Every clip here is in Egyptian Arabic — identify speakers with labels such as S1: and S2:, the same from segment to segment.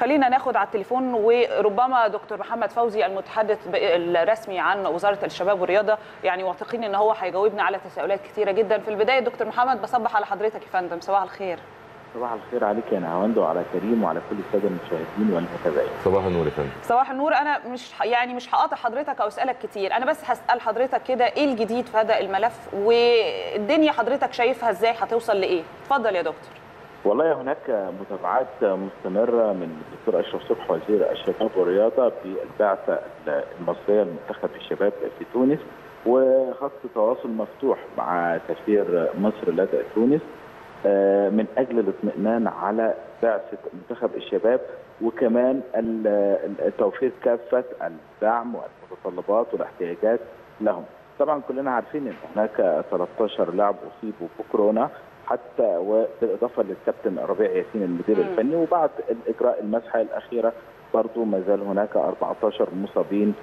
S1: خلينا ناخد على التليفون وربما دكتور محمد فوزي المتحدث الرسمي عن وزاره الشباب والرياضه يعني واثقين ان هو هيجاوبنا على تساؤلات كثيره جدا في البدايه دكتور محمد بصبح على حضرتك يا فندم صباح الخير
S2: صباح الخير عليك يا نهاوند وعلى كريم وعلى كل الساده المشاهدين والمتابعين
S3: صباح النور يا فندم
S1: صباح النور انا مش يعني مش هقاطع حضرتك او اسالك كتير انا بس هسال حضرتك كده ايه الجديد في هذا الملف والدنيا حضرتك شايفها ازاي هتوصل لايه اتفضل يا دكتور
S2: والله هناك متابعات مستمره من الدكتور اشرف صبحي وزير الشباب والرياضه في البعثه المصريه لمنتخب الشباب في تونس وخط تواصل مفتوح مع سفير مصر لدى تونس من اجل الاطمئنان على بعثه منتخب الشباب وكمان توفير كافه الدعم والمتطلبات والاحتياجات لهم. طبعا كلنا عارفين ان هناك 13 لاعب اصيبوا بكورونا حتى وبالاضافه للكابتن ربيع ياسين المدير م. الفني وبعد الاجراء المسحه الاخيره برضه ما زال هناك 14 مصابين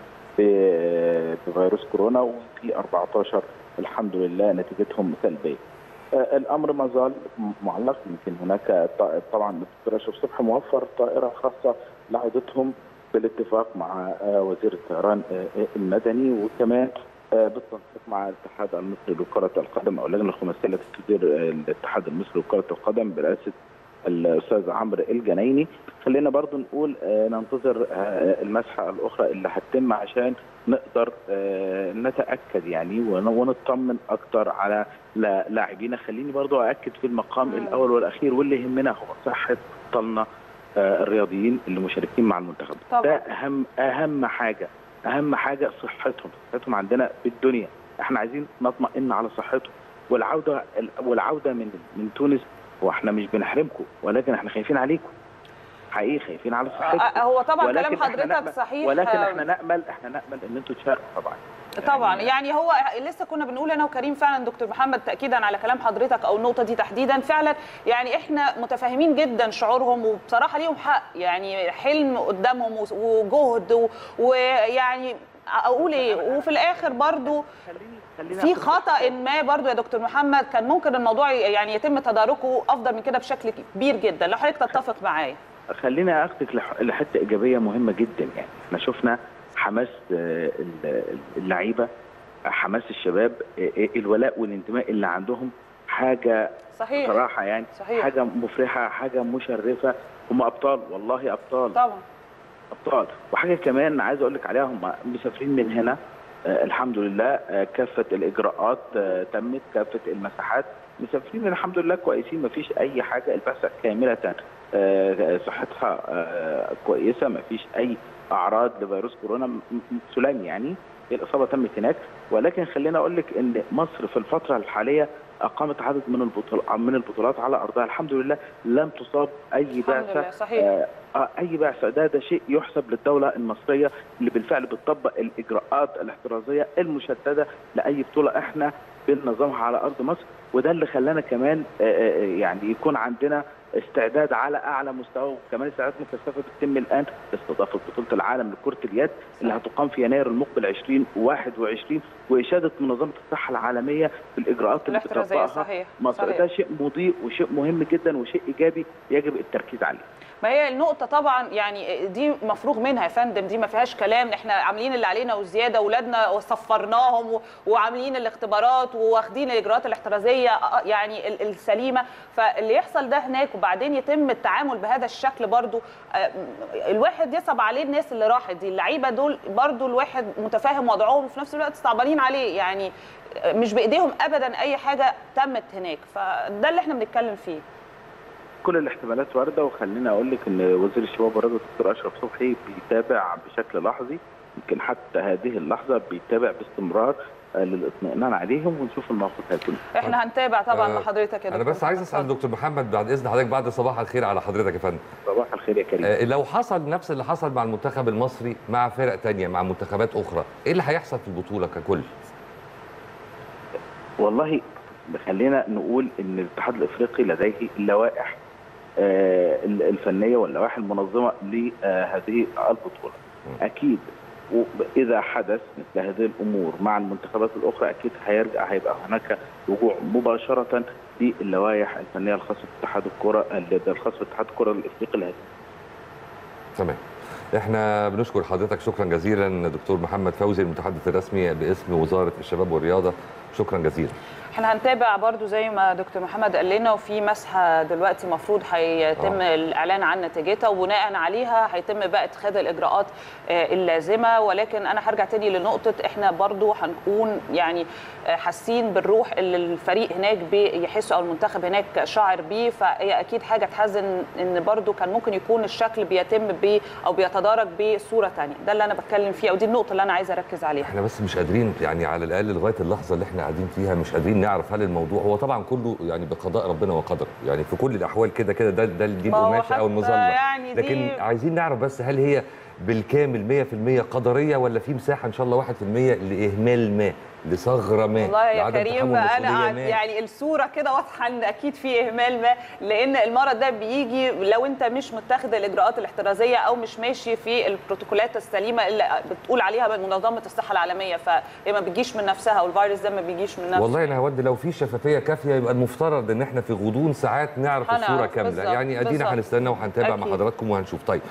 S2: بفيروس كورونا وفي 14 الحمد لله نتيجتهم سلبيه. الامر ما زال معلق يمكن هناك طبعا الدكتور اشرف صبحي موفر طائره خاصه لعودتهم بالاتفاق مع وزير الطيران المدني وكمان بالتنسيق مع الاتحاد المصري لكره القدم او اللجنه الخماسيه التي تدير الاتحاد المصري لكره القدم برئاسه الاستاذ عمرو الجنايني خلينا برضو نقول ننتظر المسحه الاخرى اللي هتتم عشان نقدر نتاكد يعني ونطمن اكتر على لاعبينا خليني برضو ااكد في المقام الاول والاخير واللي يهمنا هو صحه ابطالنا الرياضيين اللي مشاركين مع المنتخب طبعا. ده اهم اهم حاجه اهم حاجه صحتهم صحتهم عندنا بالدنيا احنا عايزين نطمئن على صحتهم والعوده والعوده من من تونس واحنا مش بنحرمكم ولكن احنا خايفين عليكم حقيقي خايفين على صحتكم
S1: هو طبعا كلام حضرتك صحيح
S2: ولكن احنا نامل احنا نامل ان انتم تشاركوا طبعا
S1: طبعا يعني, يعني هو لسه كنا بنقول انا وكريم فعلا دكتور محمد تاكيدا على كلام حضرتك او النقطه دي تحديدا فعلا يعني احنا متفاهمين جدا شعورهم وبصراحه ليهم حق يعني حلم قدامهم وجهد ويعني اقول ايه وفي الاخر برضو في خطا ما برضو يا دكتور محمد كان ممكن الموضوع يعني يتم تداركه افضل من كده بشكل كبير جدا لو حضرتك تتفق معايا
S2: خليني اخدك لحته ايجابيه مهمه جدا يعني احنا شفنا حماس اللعيبه حماس الشباب الولاء والانتماء اللي عندهم حاجه
S1: صحيح
S2: صراحه يعني
S1: صحيح.
S2: حاجه مفرحه حاجه مشرفه هم ابطال والله ابطال
S1: طبعا
S2: ابطال وحاجه كمان عايز اقول لك عليها هم مسافرين من هنا آه الحمد لله آه كافه الاجراءات آه تمت كافه المساحات مسافرين الحمد لله كويسين ما فيش اي حاجه البعثه كامله آه صحتها آه كويسه ما فيش اي اعراض لفيروس كورونا سلام يعني الاصابه تمت هناك ولكن خلينا اقول لك ان مصر في الفتره الحاليه اقامت عدد من البطولات من البطولات على ارضها الحمد لله لم تصاب اي بعثه
S1: صحيح.
S2: آه اي بعثه ده ده شيء يحسب للدوله المصريه اللي بالفعل بتطبق الاجراءات الاحترازيه المشدده لاي بطوله احنا بننظمها على ارض مصر وده اللي خلانا كمان آه يعني يكون عندنا استعداد على اعلى مستوى وكمان استعدادات مكثفه بتتم الان لاستضافه بطوله العالم لكره اليد اللي هتقام في يناير المقبل 2021 واشاده منظمه الصحه العالميه بالاجراءات اللي بتطبقها
S1: صحيح.
S2: مصر
S1: صحيح.
S2: ده شيء مضيء وشيء مهم جدا وشيء ايجابي يجب التركيز عليه.
S1: ما هي النقطه طبعا يعني دي مفروغ منها يا فندم دي ما فيهاش كلام احنا عاملين اللي علينا وزياده اولادنا وصفرناهم وعاملين الاختبارات واخدين الاجراءات الاحترازيه يعني السليمه فاللي يحصل ده هناك وبعدين يتم التعامل بهذا الشكل برضو الواحد يصعب عليه الناس اللي راحت دي اللعيبه دول برضو الواحد متفاهم وضعهم وفي نفس الوقت صعبانين عليه يعني مش بايديهم ابدا اي حاجه تمت هناك فده اللي احنا بنتكلم فيه
S2: كل الاحتمالات وارده وخليني اقول لك ان وزير الشباب والرياضه الدكتور اشرف صبحي بيتابع بشكل لحظي يمكن حتى هذه اللحظه بيتابع باستمرار للاطمئنان عليهم ونشوف الموقف هيكون
S1: احنا هنتابع طبعا مع حضرتك يا دكتور
S3: انا بس عايز اسال دكتور محمد بعد اذن حضرتك بعد صباح الخير على حضرتك يا فندم
S2: صباح الخير يا كريم
S3: آه لو حصل نفس اللي حصل مع المنتخب المصري مع فرق تانية مع منتخبات اخرى ايه اللي هيحصل في البطوله ككل
S2: والله خلينا نقول ان الاتحاد الافريقي لديه اللوائح الفنيه واللوائح المنظمه لهذه البطوله. اكيد اذا حدث مثل هذه الامور مع المنتخبات الاخرى اكيد هيرجع هيبقى هناك رجوع مباشره للوائح الفنيه الخاصه باتحاد الكره الخاصه باتحاد الكره الافريقي
S3: تمام احنا بنشكر حضرتك شكرا جزيلا دكتور محمد فوزي المتحدث الرسمي باسم وزاره الشباب والرياضه شكرا جزيلا
S1: احنا هنتابع برضو زي ما دكتور محمد قال لنا وفي مسحه دلوقتي مفروض هيتم
S3: آه.
S1: الاعلان عن نتيجتها وبناء عليها هيتم بقى اتخاذ الاجراءات آه، اللازمه ولكن انا هرجع تاني لنقطه احنا برضو هنكون يعني آه، حاسين بالروح اللي الفريق هناك بيحسوا او المنتخب هناك شاعر بيه فهي اكيد حاجه تحزن ان برضو كان ممكن يكون الشكل بيتم ب او بيتدارك بصوره تانية ده اللي انا بتكلم فيه او دي النقطه اللي انا عايزه اركز عليها
S3: احنا بس مش قادرين يعني على الاقل لغايه اللحظه اللي احنا قاعدين فيها مش قادرين نعرف هل الموضوع هو طبعا كله يعني بقضاء ربنا وقدره يعني في كل الاحوال كده كده ده ده دي
S1: ما هو
S3: القماشه او
S1: حتى
S3: المظله
S1: يعني دي-
S3: لكن عايزين نعرف بس هل هي بالكامل 100% قدريه ولا في مساحه ان شاء الله 1% لاهمال ما لثغره ما
S1: والله يا
S3: لعدم
S1: كريم
S3: تحمل
S1: انا
S3: مسؤولية
S1: قاعد
S3: ما.
S1: يعني الصوره كده واضحه ان اكيد في اهمال ما لان المرض ده بيجي لو انت مش متخذ الاجراءات الاحترازيه او مش ماشي في البروتوكولات السليمه اللي بتقول عليها منظمه الصحه العالميه فهي ما بتجيش من نفسها والفيروس ده ما بيجيش من نفسه
S3: والله انا هود لو في شفافيه كافيه يبقى المفترض ان احنا في غضون ساعات نعرف
S1: هنعرف
S3: الصوره كامله
S1: بالظبط،
S3: يعني ادينا
S1: بالظبط.
S3: هنستنى وهنتابع مع
S1: أكيد.
S3: حضراتكم وهنشوف طيب